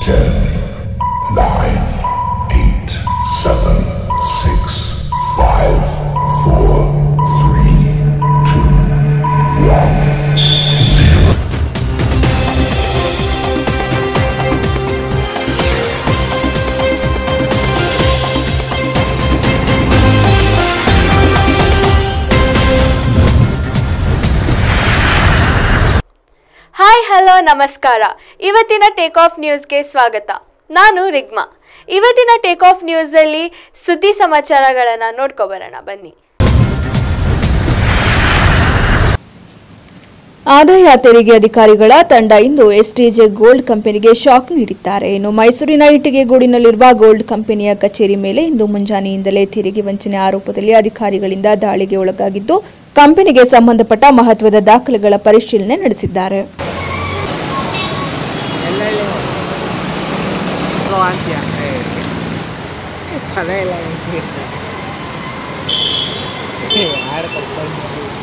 Ten, nine, eight, seven, six, five, four, three, two, one, zero. Hi hello ನಮಸ್ಕಾರ ಇವತ್ತಿನ take off ನ್ಯೂಸ್ಗೆ ಸ್ವಾಗತ ನಾನು ರಿಗ್ಮಾ ಇವತ್ತಿನ ಟೇಕ್ ಆಫ್ ನ್ಯೂಸಲ್ಲಿ ಸುದ್ದಿ ಸಮಾಚಾರಗಳನ್ನು ನೋಡ್ಕೊಬರೋಣ ಬನ್ನಿ ಆದಾಯ ತೆರಿಗೆ ಅಧಿಕಾರಿಗಳ ತಂಡ ಇಂದು ಎಸ್ಟಿಜೆ ಗೋಲ್ಡ್ ಕಂಪನಿಗೆ ಶಾಕ್ ನೀಡಿದ್ದಾರೆ ಇನ್ನು ಮೈಸೂರಿನ ಇಟ್ಟಿಗೆಗೂಡಿನಲ್ಲಿರುವ ಗೋಲ್ಡ್ ಕಂಪನಿಯ ಕಚೇರಿ ಮೇಲೆ ಇಂದು ಮುಂಜಾನೆಯಿಂದಲೇ ತೆರಿಗೆ ವಂಚನೆ ಆರೋಪದಲ್ಲಿ ಅಧಿಕಾರಿಗಳಿಂದ ದಾಳಿಗೆ ಒಳಗಾಗಿದ್ದು ಕಂಪನಿಗೆ ಸಂಬಂಧಪಟ್ಟ ಮಹತ್ವದ ದಾಖಲೆಗಳ ಪರಿಶೀಲನೆ ನಡೆಸಿದ್ದಾರೆ ಎಲ್ಲೆಲ್ಲಿ ವಾಂತ್ಯ ತಲೆ ಎಲ್ಲ ಯಾರು ಕರ್ಕೊಂಡು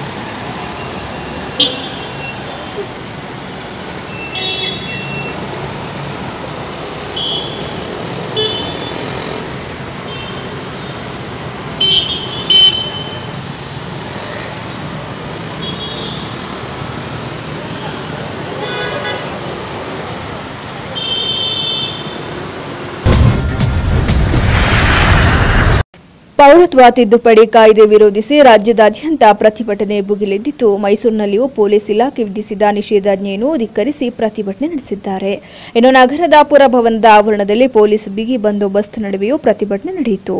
ಪೌರತ್ವ ತಿದ್ದುಪಡಿ ಕಾಯ್ದೆ ವಿರೋಧಿಸಿ ರಾಜ್ಯದಾದ್ಯಂತ ಪ್ರತಿಭಟನೆ ಭುಗಿಲೆದ್ದಿತ್ತು ಮೈಸೂರಿನಲ್ಲಿಯೂ ಪೊಲೀಸ್ ಇಲಾಖೆ ವಿಧಿಸಿದ ನಿಷೇಧಾಜ್ಞೆಯನ್ನು ಧಿಕ್ಕರಿಸಿ ಪ್ರತಿಭಟನೆ ನಡೆಸಿದ್ದಾರೆ ಇನ್ನು ನಗರದ ಪುರಭವನದ ಆವರಣದಲ್ಲಿ ಪೊಲೀಸ್ ಬಿಗಿ ಬಂದೋಬಸ್ತ್ ನಡುವೆಯೂ ಪ್ರತಿಭಟನೆ ನಡೆಯಿತು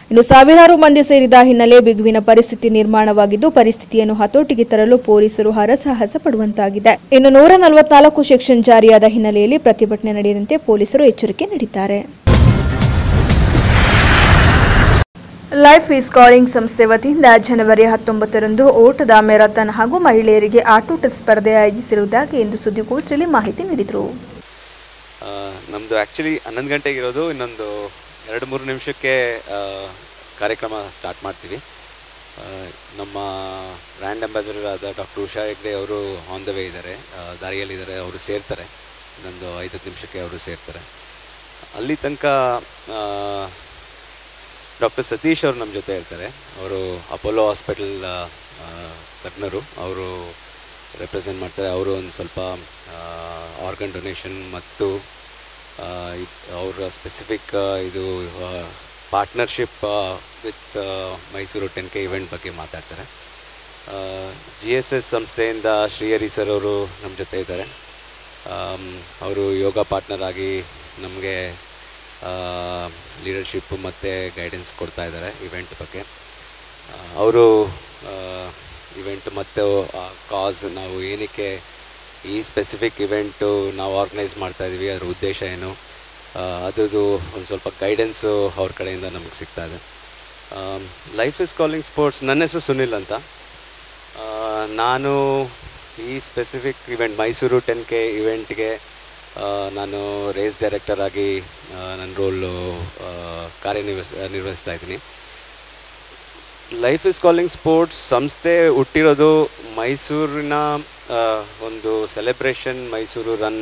ಇನ್ನು ಸಾವಿರಾರು ಮಂದಿ ಸೇರಿದ ಹಿನ್ನೆಲೆ ಬಿಗುವಿನ ಪರಿಸ್ಥಿತಿ ನಿರ್ಮಾಣವಾಗಿದ್ದು ಪರಿಸ್ಥಿತಿಯನ್ನು ಹತೋಟಿಗೆ ತರಲು ಪೊಲೀಸರು ಹರಸಾಹಸ ಪಡುವಂತಾಗಿದೆ ಇನ್ನು ನೂರ ನಲವತ್ನಾಲ್ಕು ಸೆಕ್ಷನ್ ಜಾರಿಯಾದ ಹಿನ್ನೆಲೆಯಲ್ಲಿ ಪ್ರತಿಭಟನೆ ನಡೆಯದಂತೆ ಪೊಲೀಸರು ಎಚ್ಚರಿಕೆ ನೀಡಿದ್ದಾರೆ ಲೈಫ್ ಈಸ್ ಕಾಲಿಂಗ್ ಸಂಸ್ಥೆ ವತಿಯಿಂದ ಜನವರಿ ಹತ್ತೊಂಬತ್ತರಂದು ಓಟದ ಮ್ಯಾರಥಾನ್ ಹಾಗೂ ಮಹಿಳೆಯರಿಗೆ ಆಟೋಟ ಸ್ಪರ್ಧೆ ಆಯೋಜಿಸಿರುವುದಾಗಿ ಎಂದು ಸುದ್ದಿಗೋಷ್ಠಿಯಲ್ಲಿ ಮಾಹಿತಿ ನೀಡಿದರು ನಮ್ಮದು ಆ್ಯಕ್ಚುಲಿ ಹನ್ನೊಂದು ಗಂಟೆಗೆ ಇರೋದು ಇನ್ನೊಂದು ಎರಡು ಮೂರು ನಿಮಿಷಕ್ಕೆ ಆ, ಕಾರ್ಯಕ್ರಮ ಸ್ಟಾರ್ಟ್ ಮಾಡ್ತೀವಿ ಆ, ನಮ್ಮ ಬ್ರ್ಯಾಂಡ್ ಅಂಬಾಸಡರ್ ಆದ ಡಾಕ್ಟರ್ ಉಷಾ ಹೆಗ್ಡೆ ಅವರು ಆನ್ ದ ವೇ ಇದ್ದಾರೆ ದಾರಿಯಲ್ಲಿದ್ದಾರೆ ಅವರು ಸೇರ್ತಾರೆ ಇನ್ನೊಂದು ಐದು ನಿಮಿಷಕ್ಕೆ ಅವರು ಸೇರ್ತಾರೆ ಅಲ್ಲಿ ತನಕ ಡಾಕ್ಟರ್ ಸತೀಶ್ ಅವರು ನಮ್ಮ ಜೊತೆ ಇರ್ತಾರೆ ಅವರು ಅಪೋಲೋ ಹಾಸ್ಪಿಟಲ್ ತಜ್ಞರು ಅವರು ರೆಪ್ರೆಸೆಂಟ್ ಮಾಡ್ತಾರೆ ಅವರು ಒಂದು ಸ್ವಲ್ಪ ಆರ್ಗನ್ ಡೊನೇಷನ್ ಮತ್ತು ಆ, ಇದ್- ಅವರ ಸ್ಪೆಸಿಫಿಕ್ ಇದು partnership with Mysuru ten K event ಬಗ್ಗೆ ಮಾತಾಡ್ತಾರೆ ಜಿ ಎಸ್ ಎಸ್ ಸಂಸ್ಥೆಯಿಂದ ಶ್ರೀಹರಿ ಸರ್ ಅವರು ನಮ್ಮ ಜೊತೆ ಇದ್ದಾರೆ ಅವರು ಯೋಗ ಪಾರ್ಟ್ನರ್ ಆಗಿ ನಮಗೆ ಲೀಡರ್ಶಿಪ್ ಮತ್ತು ಗೈಡೆನ್ಸ್ ಕೊಡ್ತಾ ಇದ್ದಾರೆ ಇವೆಂಟ್ ಬಗ್ಗೆ ಅವರು ಇವೆಂಟ್ ಮತ್ತು ಕಾಸ್ ನಾವು ಏನಕ್ಕೆ ಈ ಸ್ಪೆಸಿಫಿಕ್ ಇವೆಂಟು ನಾವು ಆರ್ಗನೈಸ್ ಮಾಡ್ತಾ ಇದ್ದೀವಿ ಅದರ ಉದ್ದೇಶ ಏನು ಆ, ಅದ್ರದ್ದು ಒಂದು ಸ್ವಲ್ಪ ಗೈಡೆನ್ಸು ಅವ್ರ ಕಡೆಯಿಂದ ನಮಗೆ ಸಿಗ್ತಾ ಇದೆ ಲೈಫ್ ಇಸ್ ಕಾಲಿಂಗ್ ಸ್ಪೋರ್ಟ್ಸ್ ನನ್ನ ಹೆಸರು ಸುನಿಲ್ ಅಂತ ಆ, ನಾನು ಈ specific event Mysuru ten K ಇವೆಂಟ್ಗೆ ನಾನು ರೇಸ್ ಡೈರೆಕ್ಟರ್ ಆಗಿ ಆ, ನನ್ನ ರೋಲು ಕಾರ್ಯನಿರ್ವಹಿಸ್ ನಿರ್ವಹಿಸ್ತಾ ಇದ್ದೀನಿ ಲೈಫ್ ಇಸ್ ಕಾಲಿಂಗ್ ಸ್ಪೋರ್ಟ್ಸ್ ಸಂಸ್ಥೆ ಹುಟ್ಟಿರೋದು ಮೈಸೂರಿನ ಆ, ಒಂದು ಸೆಲೆಬ್ರೇಷನ್ ಮೈಸೂರು ರನ್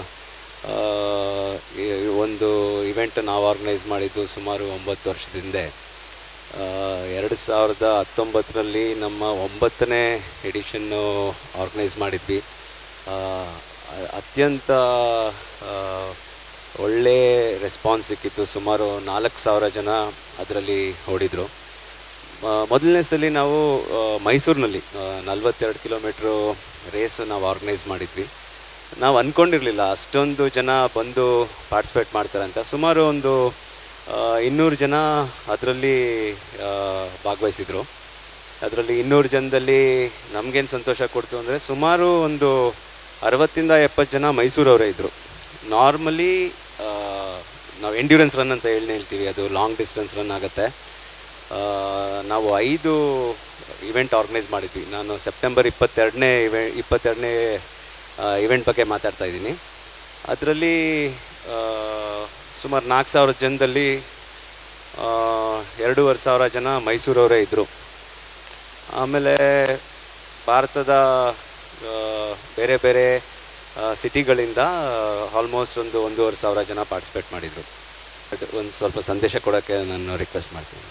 ಒಂದು ಇವೆಂಟ್ ನಾವು ಆರ್ಗನೈಸ್ ಮಾಡಿದ್ದು ಸುಮಾರು ಒಂಬತ್ತು ವರ್ಷದ ಹಿಂದೆ ಆ, ಎರಡು ಸಾವಿರದ ಹತ್ತೊಂಬತ್ತರಲ್ಲಿ ನಮ್ಮ ಒಂಬತ್ತನೇ ಎಡಿಷನ್ನು ಆರ್ಗನೈಸ್ ಮಾಡಿದ್ವಿ ಆ, ಅ- ಅತ್ಯಂತ ಆ, ಒಳ್ಳೆ ರೆಸ್ಪಾನ್ಸ್ ಸಿಕ್ಕಿತ್ತು ಸುಮಾರು ನಾಲ್ಕು ಸಾವಿರ ಜನ ಅದರಲ್ಲಿ ಓಡಿದರು ಮೊದಲನೇ ಸಲ ನಾವು ಆ, ಮೈಸೂರಿನಲ್ಲಿ ನಲ್ವತ್ತೆರಡು ಕಿಲೋಮೀಟ್ರು ರೇಸ್ ನಾವು ಆರ್ಗನೈಸ್ ಮಾಡಿದ್ವಿ ನಾವು ಅಂದ್ಕೊಂಡಿರಲಿಲ್ಲ ಅಷ್ಟೊಂದು ಜನ ಬಂದು ಪಾರ್ಟಿಸಿಪೇಟ್ ಮಾಡ್ತಾರೆ ಅಂತ ಸುಮಾರು ಒಂದು ಆ, ಇನ್ನೂರು ಜನ ಅದರಲ್ಲಿ ಭಾಗವಹಿಸಿದರು ಅದರಲ್ಲಿ ಇನ್ನೂರು ಜನದಲ್ಲಿ ನಮಗೇನು ಸಂತೋಷ ಕೊಡ್ತು ಅಂದರೆ ಸುಮಾರು ಒಂದು ಅರವತ್ತಿಂದ ಎಪ್ಪತ್ತು ಜನ ಮೈಸೂರವರೇ ಇದ್ದರು ನಾರ್ಮಲಿ ನಾವು ಎಂಡ್ಯೂರೆನ್ಸ್ ರನ್ ಅಂತ ಹೇಳಿ ಹೇಳ್ತೀವಿ ಅದು ಲಾಂಗ್ ಡಿಸ್ಟೆನ್ಸ್ ರನ್ ಆಗುತ್ತೆ ಆ, ನಾವು ಐದು ಇವೆಂಟ್ ಆರ್ಗನೈಸ್ ಮಾಡಿದ್ವಿ ನಾನು ಸೆಪ್ಟೆಂಬರ್ ಇಪ್ಪತ್ತೆರಡನೇ ಇವೆ ಇಪ್ಪತ್ತೆರಡನೇ ಇವೆಂಟ್ ಬಗ್ಗೆ ಮಾತಾಡ್ತಾ ಇದ್ದೀನಿ ಅದರಲ್ಲಿ ಸುಮಾರು ನಾಲ್ಕು ಸಾವಿರ ಜನದಲ್ಲಿ ಆ, ಎರಡೂವರೆ ಸಾವಿರ ಜನ ಮೈಸೂರವರೇ ಇದ್ದರು ಆಮೇಲೆ ಭಾರತದ ಆ, ಬೇರೆ ಬೇರೆ ಸಿಟಿಗಳಿಂದ ಆಲ್ಮೋಸ್ಟ್ ಒಂದು ಒಂದೂವರೆ ಸಾವಿರ ಜನ ಪಾರ್ಟಿಸಿಪೇಟ್ ಮಾಡಿದರು ಒಂದು ಸ್ವಲ್ಪ ಸಂದೇಶ ಕೊಡೋಕ್ಕೆ ನಾನು ರಿಕ್ವೆಸ್ಟ್ ಮಾಡ್ತೀನಿ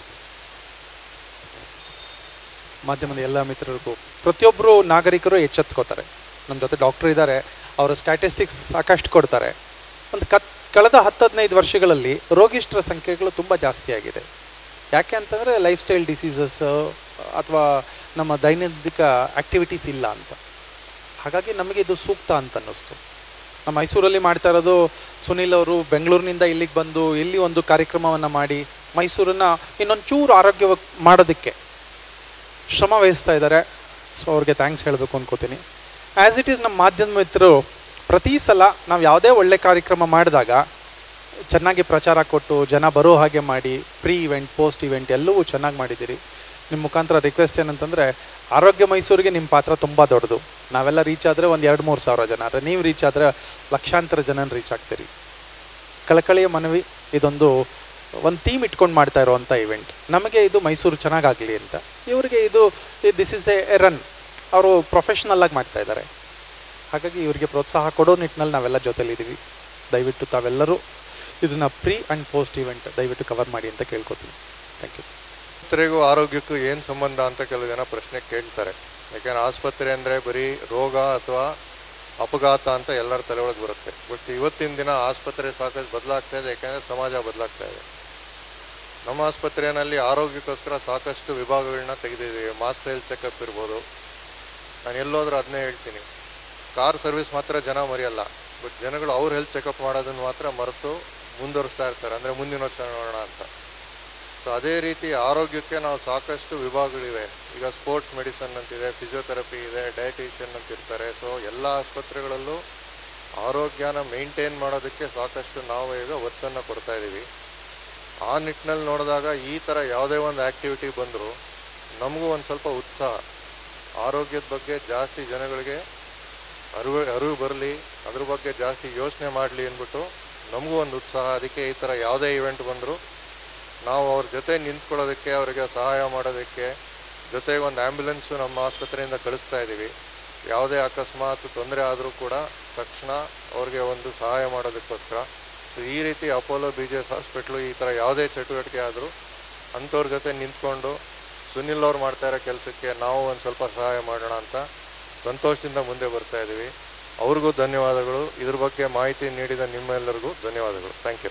ಮಾಧ್ಯಮದ ಎಲ್ಲ ಮಿತ್ರರಿಗೂ ಪ್ರತಿಯೊಬ್ಬರು ನಾಗರಿಕರು ಎಚ್ಚೆತ್ಕೋತಾರೆ ನಮ್ಮ ಜೊತೆ ಡಾಕ್ಟರ್ ಇದ್ದಾರೆ ಅವರ ಸ್ಟ್ಯಾಟಿಸ್ಟಿಕ್ಸ್ ಸಾಕಷ್ಟು ಕೊಡ್ತಾರೆ ಒಂದು ಕತ್ ಕಳೆದ ಹತ್ತು ಹದಿನೈದು ವರ್ಷಗಳಲ್ಲಿ ರೋಗಿಷ್ಠರ ಸಂಖ್ಯೆಗಳು ತುಂಬ ಜಾಸ್ತಿ ಆಗಿದೆ ಯಾಕೆ ಅಂತಂದರೆ ಲೈಫ್ ಸ್ಟೈಲ್ ಡಿಸೀಸಸ್ ಅಥವಾ ನಮ್ಮ ದೈನಂದಿಕ ಆ್ಯಕ್ಟಿವಿಟೀಸ್ ಇಲ್ಲ ಅಂತ ಹಾಗಾಗಿ ನಮಗೆ ಇದು ಸೂಕ್ತ ಅಂತ ಅನ್ನಿಸ್ತು ನಮ್ಮ ಮೈಸೂರಲ್ಲಿ ಮಾಡ್ತಾ ಇರೋದು ಸುನಿಲ್ ಅವರು ಬೆಂಗಳೂರಿನಿಂದ ಇಲ್ಲಿಗೆ ಬಂದು ಇಲ್ಲಿ ಒಂದು ಕಾರ್ಯಕ್ರಮವನ್ನು ಮಾಡಿ ಮೈಸೂರನ್ನ ಇನ್ನೊಂದು ಚೂರು ಆರೋಗ್ಯ ಮಾಡೋದಕ್ಕೆ ಶ್ರಮ ವಹಿಸ್ತಾ ಇದ್ದಾರೆ ಸೊ ಅವ್ರಿಗೆ ಥ್ಯಾಂಕ್ಸ್ ಹೇಳಬೇಕು ಅನ್ಕೋತೀನಿ ಆ್ಯಸ್ ಇಟ್ ಈಸ್ ನಮ್ಮ ಮಾಧ್ಯಮ ಮಿತ್ರರು ಪ್ರತಿ ಸಲ ನಾವು ಯಾವುದೇ ಒಳ್ಳೆ ಕಾರ್ಯಕ್ರಮ ಮಾಡಿದಾಗ ಚೆನ್ನಾಗಿ ಪ್ರಚಾರ ಕೊಟ್ಟು ಜನ ಬರೋ ಹಾಗೆ ಮಾಡಿ ಪ್ರೀ ಇವೆಂಟ್ ಪೋಸ್ಟ್ ಇವೆಂಟ್ ಎಲ್ಲವೂ ಚೆನ್ನಾಗಿ ಮಾಡಿದ್ದೀರಿ ನಿಮ್ಮ ಮುಖಾಂತರ ರಿಕ್ವೆಸ್ಟ್ ಏನಂತಂದರೆ ಆರೋಗ್ಯ ಮೈಸೂರಿಗೆ ನಿಮ್ಮ ಪಾತ್ರ ತುಂಬ ದೊಡ್ಡದು ನಾವೆಲ್ಲ ರೀಚ್ ಆದರೆ ಒಂದು ಎರಡು ಮೂರು ಸಾವಿರ ಜನ ಆದರೆ ನೀವು ರೀಚ್ ಆದರೆ ಲಕ್ಷಾಂತರ ಜನ ರೀಚ್ ಆಗ್ತೀರಿ ಕಳಕಳಿಯ ಮನವಿ ಇದೊಂದು ಒಂದು ಥೀಮ್ ಇಟ್ಕೊಂಡು ಮಾಡ್ತಾ ಇರುವಂಥ ಇವೆಂಟ್ ನಮಗೆ ಇದು ಮೈಸೂರು ಚೆನ್ನಾಗಾಗಲಿ ಅಂತ ಇವರಿಗೆ ಇದು ದಿಸ್ ಇಸ್ ಎ ರನ್ ಅವರು ಪ್ರೊಫೆಷ್ನಲ್ ಆಗಿ ಮಾಡ್ತಾ ಇದ್ದಾರೆ ಹಾಗಾಗಿ ಇವರಿಗೆ ಪ್ರೋತ್ಸಾಹ ಕೊಡೋ ನಿಟ್ಟಿನಲ್ಲಿ ನಾವೆಲ್ಲ ಜೊತೆಲಿದ್ದೀವಿ ದಯವಿಟ್ಟು ತಾವೆಲ್ಲರೂ ಇದನ್ನ ಪ್ರೀ ಆ್ಯಂಡ್ ಪೋಸ್ಟ್ ಇವೆಂಟ್ ದಯವಿಟ್ಟು ಕವರ್ ಮಾಡಿ ಅಂತ ಕೇಳ್ಕೊತೀನಿ ಥ್ಯಾಂಕ್ ಯು ಆಸ್ಪತ್ರೆಗೂ ಆರೋಗ್ಯಕ್ಕೂ ಏನು ಸಂಬಂಧ ಅಂತ ಕೆಲವು ಜನ ಪ್ರಶ್ನೆ ಕೇಳ್ತಾರೆ ಯಾಕೆಂದ್ರೆ ಆಸ್ಪತ್ರೆ ಅಂದರೆ ಬರೀ ರೋಗ ಅಥವಾ ಅಪಘಾತ ಅಂತ ಎಲ್ಲರ ತಲೆ ಒಳಗೆ ಬರುತ್ತೆ ಬಟ್ ಇವತ್ತಿನ ದಿನ ಆಸ್ಪತ್ರೆ ಸಾಕಷ್ಟು ಬದಲಾಗ್ತಾ ಇದೆ ಯಾಕೆಂದರೆ ಸಮಾಜ ಬದಲಾಗ್ತಾ ಇದೆ ನಮ್ಮ ಆಸ್ಪತ್ರೆಯಲ್ಲಿ ಆರೋಗ್ಯಕ್ಕೋಸ್ಕರ ಸಾಕಷ್ಟು ವಿಭಾಗಗಳನ್ನ ತೆಗೆದಿದ್ದೀವಿ ಮಾಸ್ ಹೆಲ್ತ್ ಚೆಕಪ್ ಇರ್ಬೋದು ನಾನು ಎಲ್ಲೋದ್ರೂ ಅದನ್ನೇ ಹೇಳ್ತೀನಿ ಕಾರ್ ಸರ್ವಿಸ್ ಮಾತ್ರ ಜನ ಮರೆಯಲ್ಲ ಬಟ್ ಜನಗಳು ಅವ್ರ ಹೆಲ್ತ್ ಚೆಕಪ್ ಮಾಡೋದನ್ನು ಮಾತ್ರ ಮರೆತು ಮುಂದುವರಿಸ್ತಾ ಇರ್ತಾರೆ ಅಂದರೆ ಮುಂದಿನ ವರ್ಷ ನೋಡೋಣ ಅಂತ ಸೊ ಅದೇ ರೀತಿ ಆರೋಗ್ಯಕ್ಕೆ ನಾವು ಸಾಕಷ್ಟು ವಿಭಾಗಗಳಿವೆ ಈಗ ಸ್ಪೋರ್ಟ್ಸ್ ಮೆಡಿಸನ್ ಅಂತಿದೆ ಫಿಸಿಯೋಥೆರಪಿ ಇದೆ ಡಯಟಿಷಿಯನ್ ಅಂತ ಇರ್ತಾರೆ ಸೊ ಎಲ್ಲ ಆಸ್ಪತ್ರೆಗಳಲ್ಲೂ ಆರೋಗ್ಯನ ಮೇಂಟೈನ್ ಮಾಡೋದಕ್ಕೆ ಸಾಕಷ್ಟು ನಾವು ಈಗ ಒತ್ತನ್ನು ಕೊಡ್ತಾ ಇದ್ದೀವಿ ಆ ನಿಟ್ಟಿನಲ್ಲಿ ನೋಡಿದಾಗ ಈ ಥರ ಯಾವುದೇ ಒಂದು ಆ್ಯಕ್ಟಿವಿಟಿ ಬಂದರೂ ನಮಗೂ ಒಂದು ಸ್ವಲ್ಪ ಉತ್ಸಾಹ ಆರೋಗ್ಯದ ಬಗ್ಗೆ ಜಾಸ್ತಿ ಜನಗಳಿಗೆ ಅರಿವು ಅರಿವು ಬರಲಿ ಅದ್ರ ಬಗ್ಗೆ ಜಾಸ್ತಿ ಯೋಚನೆ ಮಾಡಲಿ ಅಂದ್ಬಿಟ್ಟು ನಮಗೂ ಒಂದು ಉತ್ಸಾಹ ಅದಕ್ಕೆ ಈ ಥರ ಯಾವುದೇ ಇವೆಂಟ್ ಬಂದರೂ ನಾವು ಅವ್ರ ಜೊತೆ ನಿಂತ್ಕೊಳ್ಳೋದಕ್ಕೆ ಅವರಿಗೆ ಸಹಾಯ ಮಾಡೋದಕ್ಕೆ ಜೊತೆಗೆ ಒಂದು ಆ್ಯಂಬುಲೆನ್ಸು ನಮ್ಮ ಆಸ್ಪತ್ರೆಯಿಂದ ಕಳಿಸ್ತಾ ಇದ್ದೀವಿ ಯಾವುದೇ ಅಕಸ್ಮಾತ್ ತೊಂದರೆ ಆದರೂ ಕೂಡ ತಕ್ಷಣ ಅವ್ರಿಗೆ ಒಂದು ಸಹಾಯ ಮಾಡೋದಕ್ಕೋಸ್ಕರ ಸೊ ಈ ರೀತಿ Apollo B G S hospital ಈ ಥರ ಯಾವುದೇ ಚಟುವಟಿಕೆ ಆದರೂ ಅಂಥವ್ರ ಜೊತೆ ನಿಂತ್ಕೊಂಡು ಸುನಿಲ್ ಅವ್ರು ಮಾಡ್ತಾ ಇರೋ ಕೆಲಸಕ್ಕೆ ನಾವು ಒಂದು ಸ್ವಲ್ಪ ಸಹಾಯ ಮಾಡೋಣ ಅಂತ ಸಂತೋಷದಿಂದ ಮುಂದೆ ಬರ್ತಾ ಇದ್ದೀವಿ ಅವ್ರಿಗೂ ಧನ್ಯವಾದಗಳು ಇದ್ರ ಬಗ್ಗೆ ಮಾಹಿತಿ ನೀಡಿದ ನಿಮ್ಮೆಲ್ಲರಿಗೂ ಧನ್ಯವಾದಗಳು ಥ್ಯಾಂಕ್ ಯು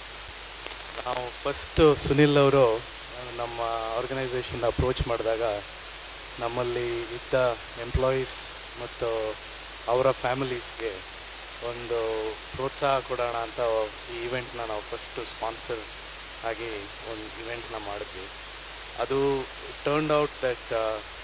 ನಾವು ಫಸ್ಟು ಸುನಿಲ್ ಅವರು ನಮ್ಮ ಆರ್ಗನೈಸೇಷನ್ ಅಪ್ರೋಚ್ ಮಾಡಿದಾಗ ನಮ್ಮಲ್ಲಿ ಇದ್ದ ಎಂಪ್ಲಾಯೀಸ್ ಮತ್ತು ಅವರ ಫ್ಯಾಮಿಲೀಸ್ಗೆ ಒಂದು ಪ್ರೋತ್ಸಾಹ ಕೊಡೋಣ ಅಂತ ಈ ಇವೆಂಟ್ನ ನಾವು ಫಸ್ಟು ಸ್ಪಾನ್ಸರ್ ಆಗಿ ಒಂದು ಇವೆಂಟ್ನ ಮಾಡಿದ್ವಿ ಅದು ಟರ್ನ್ಡ್ ಔಟ್ ದಟ್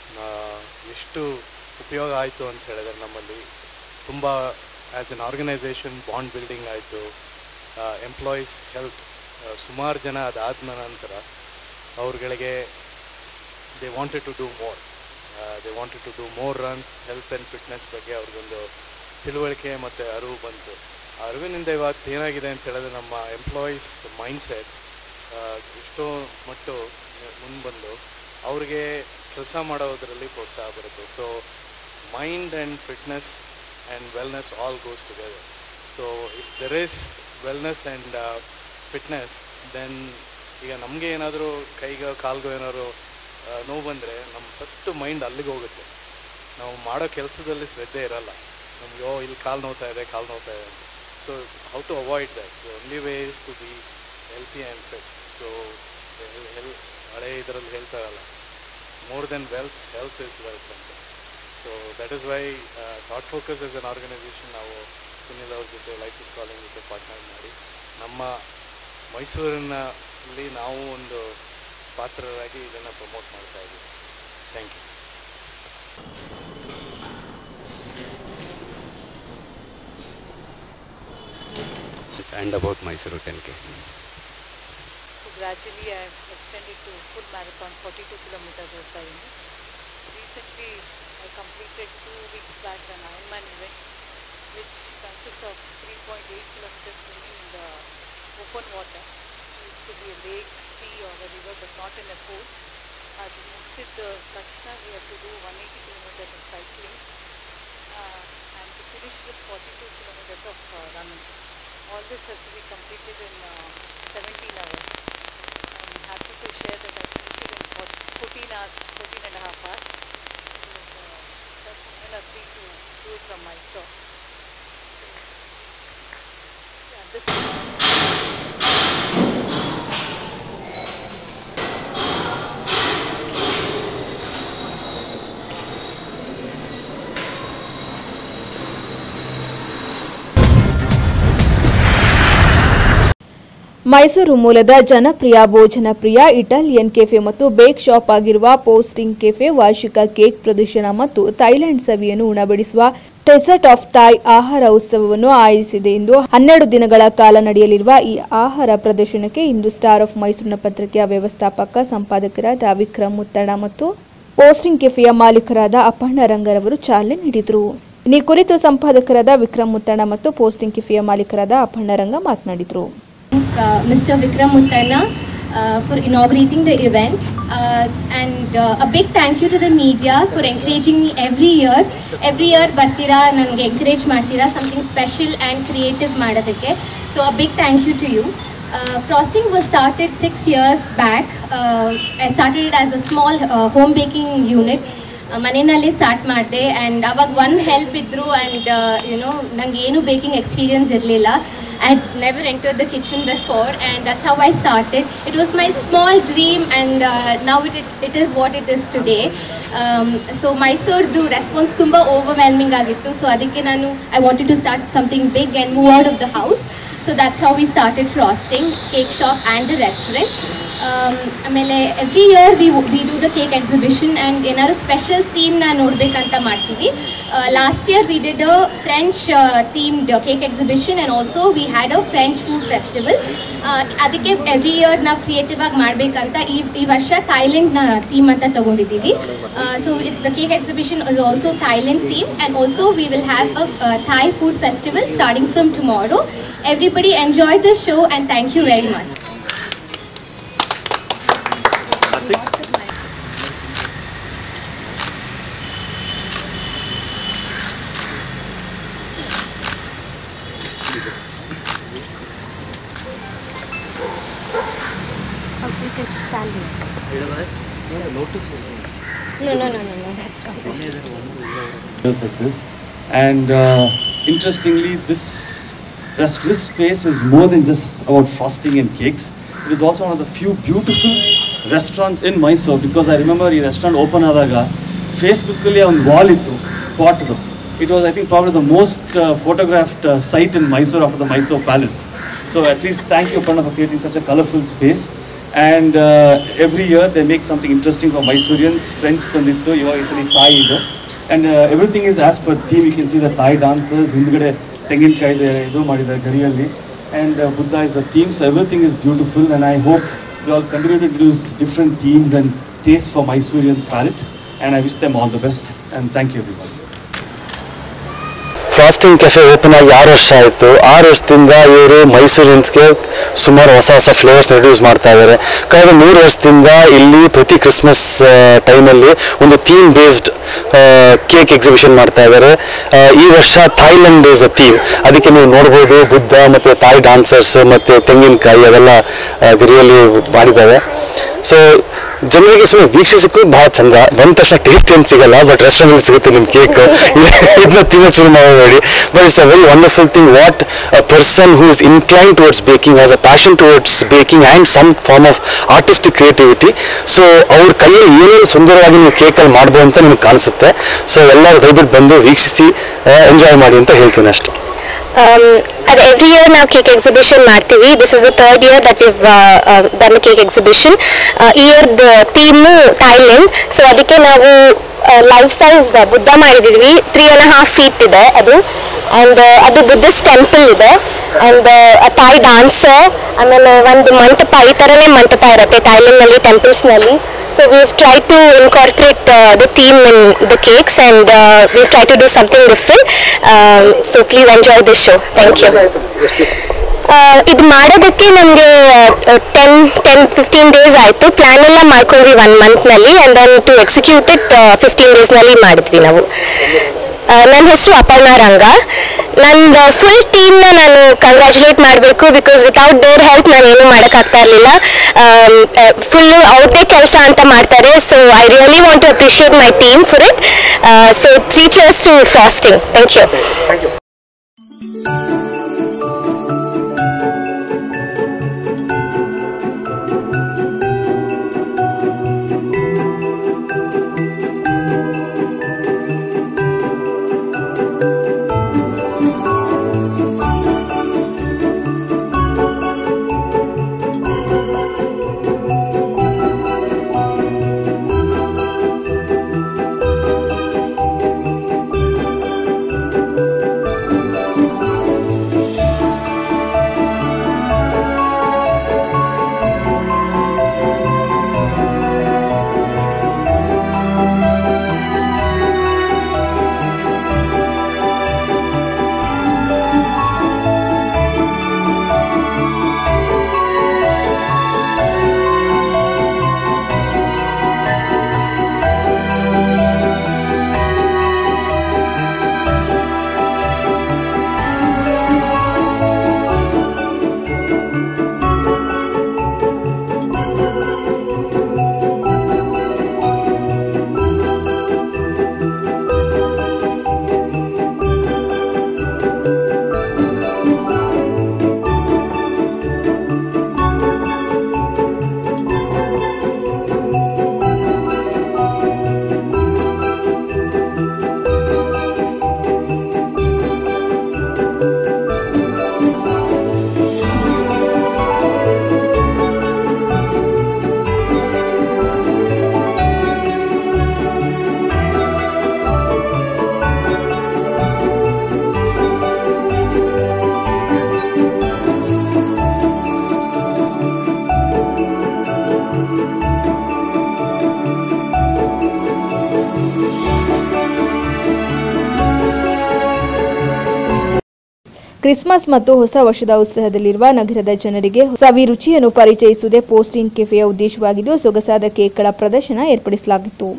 ಎಷ್ಟು ಉಪಯೋಗ ಆಯಿತು ಅಂತ ಹೇಳಿದ್ರೆ ನಮ್ಮಲ್ಲಿ ತುಂಬ as an organisation bond building ಆಯಿತು ಎಂಪ್ಲಾಯೀಸ್ ಹೆಲ್ತ್ ಸುಮಾರು ಜನ ಅದಾದ ನಂತರ ಅವ್ರುಗಳಿಗೆ they wanted to do more they wanted to do more runs health and fitness ಬಗ್ಗೆ ಅವ್ರಿಗೊಂದು ತಿಳುವಳಿಕೆ ಮತ್ತು ಅರಿವು ಬಂತು ಆ ಅರಿವಿನಿಂದ ಇವತ್ತು ಏನಾಗಿದೆ ಅಂತ ಹೇಳಿದ್ರೆ ನಮ್ಮ ಎಂಪ್ಲಾಯೀಸ್ ಮೈಂಡ್ಸೆಟ್ ಎಷ್ಟೋ ಮಟ್ಟು ಮುಂದೆ ಬಂದು ಅವ್ರಿಗೆ ಕೆಲಸ ಮಾಡೋದರಲ್ಲಿ ಪ್ರೋತ್ಸಾಹ ಬರುತ್ತೆ so mind and fitness and wellness all goes together so if there is wellness and fitness then ಈಗ ನಮಗೆ ಏನಾದರೂ ಕೈಗೋ ಕಾಲ್ಗೋ ಏನಾದ್ರು ಆ, ನೋವು ಬಂದರೆ ನಮ್ಮ ಫಸ್ಟ್ ಮೈಂಡ್ ಅಲ್ಲಿಗೆ ಹೋಗುತ್ತೆ ನಾವು ಮಾಡೋ ಕೆಲಸದಲ್ಲಿ ಶ್ರದ್ಧೆ ಇರಲ್ಲ ನಮ್ಗೆ ಓ ಇಲ್ಲಿ ಕಾಲು ನೋವ್ತಾ ಇದೆ ಕಾಲು ನೋವ್ತಾ ಇದೆ ಅಂತ so how to avoid that the only way is to be healthy and fit so ಹೆಲ್ ಹಳೆ ಇದರಲ್ಲಿ ಹೇಳ್ತಾರಲ್ಲ more then wealth health is wealth ಅಂತ so that is why thought focus as an organisation ನಾವು ಸುನಿಲ್ ಅವ್ರ ಜೊತೆ ಲೈಫ್ ಇಸ್ ಕಾಲಿಂಗ್ ಜೊತೆ partner ಮಾಡಿ ನಮ್ಮ ಮೈಸೂರಿನಲ್ಲಿ ನಾವು ಒಂದು ಪಾತ್ರರಾಗಿ ಇದನ್ನು ಪ್ರಮೋಟ್ ಮಾಡ್ತಾ ಇದ್ದೀವಿ thank you and about Mysuru 10K. So gradually I have extended to full marathon 42 kilometers of the unit. Recently I completed two weeks back an Ironman event which consists of 3.8 kilometers swimming in the open water. It could be a lake, sea or a river but not in a pool. ಅದು ಮುಗಿಸಿದ ತಕ್ಷಣ we have to do 180 kilometers of cycling uh, and to finish with 42 kilometers of uh, running. All this has to be completed in uh, 17 hours. I'm happy to share that I finished it in four- 14 hours, 14 and a half hours. It was uh, first woman athlete to do it from Mysore. So, yeah, this was Mysuru ಮೂಲದ ಜನಪ್ರಿಯ ಭೋಜನ ಪ್ರಿಯ Italian cafe ಮತ್ತು ಬೇಕ್ shop ಆಗಿರುವ posting cafe ವಾರ್ಷಿಕ cake ಪ್ರದರ್ಶನ ಮತ್ತು Thailand ಸವಿಯನ್ನು ಉಣಬಡಿಸುವ ಡೆಸರ್ಟ್ ಆಫ್ ಥಾಯ್ ಆಹಾರ ಉತ್ಸವವನ್ನು ಆಯೋಜಿಸಿದೆ ಎಂದು ಹನ್ನೆರಡು ದಿನಗಳ ಕಾಲ ನಡೆಯಲಿರುವ ಈ ಆಹಾರ ಪ್ರದರ್ಶನಕ್ಕೆ ಇಂದು ಸ್ಟಾರ್ ಆಫ್ ಮೈಸೂರಿನ ಪತ್ರಿಕೆಯ ವ್ಯವಸ್ಥಾಪಕ ಸಂಪಾದಕರಾದ ವಿಕ್ರಮ್ ಮುತ್ತಣ ಮತ್ತು ಪೋಸ್ಟಿಂಗ್ ಕೆಫೆಯ ಮಾಲೀಕರಾದ ಅಪ್ಪಣ್ಣ ರಂಗರವರು ಚಾಲನೆ ನೀಡಿದರು ಈ ಕುರಿತು ಸಂಪಾದಕರಾದ ವಿಕ್ರಮ್ ಮುತ್ತಣ ಮತ್ತು ಪೋಸ್ಟಿಂಗ್ ಕೆಫೆಯ ಮಾಲೀಕರಾದ ಅಪ್ಪಣ್ಣ ರಂಗ ಮಾತನಾಡಿದರು thank uh, Mr. Vikram Muttana uh, for inaugurating the event. Uh, and uh, a big thank you to the media for encouraging me every year. Every year ಬರ್ತೀರಾ ನನಗೆ encourage ಮಾಡ್ತೀರಾ something special and creative ಮಾಡೋದಕ್ಕೆ. So a big thank you to you. Uh, frosting was started six years back. Uh, I started it as a small uh, home baking unit. ಮನೆಯಲ್ಲಿ start ಮಾಡಿದೆ and ಅವಾಗ ಒಂದು help ಇದ್ದರು and you know ನಂಗೆ ಏನು baking experience ಇರಲಿಲ್ಲ I had never enter the kitchen before and that's how I started it was my small dream and now it it it is what it is today so ಮೈಸೂರ್ದು response ತುಂಬ overwhelming ಆಗಿತ್ತು so ಅದಕ್ಕೆ ನಾನು I wanted to start something big and move out of the house So that's how we started frosting, cake shop and the restaurant. ಆಮೇಲೆ every year we we do the cake exhibition and ಏನಾದ್ರು special ಥೀಮ್ನ ನೋಡಬೇಕಂತ ಮಾಡ್ತೀವಿ last year we did a French themed cake exhibition and also we had a French food festival ಅದಕ್ಕೆ every year ನಾವು creative ಆಗಿ ಮಾಡಬೇಕಂತ ಈ ಈ ವರ್ಷ ಥೈಲೆಂಡ್ನ ಥೀಮ್ ಅಂತ ತಗೊಂಡಿದ್ದೀವಿ so the cake exhibition is also Thailand theme and also we will have a Thai food festival starting from tomorrow everybody enjoy the show and thank you very much No, no, no, no, no, that's not. like this. And uh, interestingly, this rest this space is more than just about frosting and cakes. It is also one of the few beautiful restaurants in Mysore because I remember ಈ restaurant open ಆದಾಗ ಫೇಸ್ಬುಕ್ಕಲ್ಲಿ ಒಂದು wall ಇತ್ತು ಪಾಟ್ದು it was I think probably the most photographed sight in Mysuru after the Mysuru palace so at least thank you ಪಣ್ಣ for creating such a colourful space and every year they make something interesting for Mysurians friends ತಂದಿತ್ತು ಇವಾಗ ಈ ಸಲ Thai ಇದು and everything is as per theme you can see the Thai dancers ಹಿಂದ್ಗಡೆ ತೆಂಗಿನಕಾಯಿ ಇದು ಮಾಡಿದ್ದಾರೆ ಗರಿಯಲ್ಲಿ and Buddha is the theme so everything is beautiful and I hope you all continue to use different themes and taste for Mysurians palette and I wish them all the best and thank you every Frosting Cafe open ಆಗಿ ಆರು ವರ್ಷ ಆಯಿತು ಆರು ವರ್ಷದಿಂದ ಇವರು ಮೈಸೂರಿನ್ಸ್ಗೆ ಸುಮಾರು ಹೊಸ ಹೊಸ ಫ್ಲೇವರ್ಸ್ ಇಂಟ್ರೊಡ್ಯೂಸ್ ಮಾಡ್ತಾ ಇದ್ದಾರೆ ಕಳೆದ ಮೂರು ವರ್ಷದಿಂದ ಇಲ್ಲಿ ಪ್ರತಿ ಕ್ರಿಸ್ಮಸ್ ಟೈಮಲ್ಲಿ ಒಂದು ಥೀಮ್ ಬೇಸ್ಡ್ ಕೇಕ್ ಎಕ್ಸಿಬಿಷನ್ ಮಾಡ್ತಾ ಇದ್ದಾರೆ ಆ, ಈ ವರ್ಷ ಥೈಲ್ಯಾಂಡ್ ಇಸ್ ಅ ಥೀಮ್ ಅದಕ್ಕೆ ನೀವು ನೋಡ್ಬೋದು ಬುದ್ಧ ಮತ್ತು ತಾಯಿ ಡಾನ್ಸರ್ಸ್ ಮತ್ತು ತೆಂಗಿನಕಾಯಿ ಅವೆಲ್ಲ ಆ, ಗರಿಯಲ್ಲಿ ಮಾಡಿದ್ದಾವೆ ಸೊ ಜನರಿಗೆ ಸುಮ್ಮನೆ ವೀಕ್ಷಿಸಕ್ಕೂ ಬಹಳ ಚಂದ ಬಂದ ತಕ್ಷಣ ಟೇಸ್ಟ್ ಏನು ಸಿಗಲ್ಲ ಬಟ್ ರೆಸ್ಟೋರೆಂಟ್ ಸಿಗುತ್ತೆ ನಿಮ್ಮ ಕೇಕ್ ಇದನ್ನ ತಿನ್ನೋ ಶುರು ಮಾಡಬೇಡಿ but it's a very wonderful thing what a person who is incline towards baking as a passion towards baking and some form of artistic creativity so ಅವ್ರ ಕೈಯಲ್ಲಿ ಏನೇನು ಸುಂದರವಾಗಿ ನೀವು ಕೇಕಲ್ಲಿ ಮಾಡ್ಬೋದು ಅಂತ ನಿಮ್ಗೆ ಕಾಣಿಸುತ್ತೆ ಸೊ ಎಲ್ಲರೂ ದಯವಿಟ್ಟು ಬಂದು ವೀಕ್ಷಿಸಿ ಎಂಜಾಯ್ ಮಾಡಿ ಅಂತ ಹೇಳ್ತೀನಿ ಅಷ್ಟೇ ಅದು ಎವ್ರಿ ಇಯರ್ ನಾವು ಕೇಕ್ ಎಕ್ಸಿಬಿಷನ್ ಮಾಡ್ತೀವಿ this is the third year that we've done cake exhibition ಈ ಇಯರ್ದ ಥೀಮು ಥೈಲ್ಯಾಂಡ್ ಸೊ ಅದಕ್ಕೆ ನಾವು ಲೈಫ್ ಸೈಜ್ ಬುದ್ಧ ಮಾಡಿದ್ದೀವಿ ತ್ರೀ ಆ್ಯಂಡ್ ಹಾಫ್ ಫೀಟ್ ಇದೆ ಅದು ಆ್ಯಂಡ್ ಅದು ಬುದ್ಧಿಸ್ಟ್ ಟೆಂಪಲ್ ಇದೆ ಆ್ಯಂಡ್ ತಾಯಿ ಡಾನ್ಸರ್ ಆಮೇಲೆ ಒಂದು ಮಂಟಪ ಈ ಥರನೇ ಮಂಟಪ ಇರುತ್ತೆ ಥೈಲ್ಯಾಂಡ್ನಲ್ಲಿ ಟೆಂಪಲ್ಸ್ನಲ್ಲಿ So we've tried to incorporate uh, the theme in the cakes and uh, we've tried to do something different. Um, so please enjoy this show. Thank you. ಇದು ಮಾಡೋದಕ್ಕೆ ನಮಗೆ ಟೆನ್ ಟೆನ್ ಫಿಫ್ಟೀನ್ ಡೇಸ್ ಆಯಿತು plan ಎಲ್ಲ ಮಾಡ್ಕೊಂಡ್ವಿ one ಮಂತ್ನಲ್ಲಿ and then to execute it fifteen ಡೇಸ್ನಲ್ಲಿ ಮಾಡಿದ್ವಿ ನಾವು ನನ್ನ ಹೆಸರು ಅಪರ್ಣಾ ರಂಗ ನಂದು ಫುಲ್ ಟೀಮ್ನ ನಾನು ಕಂಗ್ರ್ಯಾಚುಲೇಟ್ ಮಾಡಬೇಕು ಬಿಕಾಸ್ ವಿತೌಟ್ ದೇರ್ ಹೆಲ್ಪ್ ನಾನು ಏನು ಮಾಡೋಕ್ಕಾಗ್ತಾ ಇರಲಿಲ್ಲ ಫುಲ್ ಅವ್ರದ್ದೇ ಕೆಲಸ ಅಂತ ಮಾಡ್ತಾರೆ so I really want to appreciate my team for it so three cheers to Frosting thank you Christmas ಮತ್ತು ಹೊಸ ವರ್ಷದ ಉತ್ಸಾಹದಲ್ಲಿರುವ ನಗರದ ಜನರಿಗೆ ಸವಿ ರುಚಿಯನ್ನು ಪರಿಚಯಿಸುವುದೇ ಪೋಸ್ಟಿಂಗ್ ಕೆಫೆಯ ಉದ್ದೇಶವಾಗಿದ್ದು ಸೊಗಸಾದ ಕೇಕ್ಗಳ ಪ್ರದರ್ಶನ ಏರ್ಪಡಿಸಲಾಗಿತ್ತು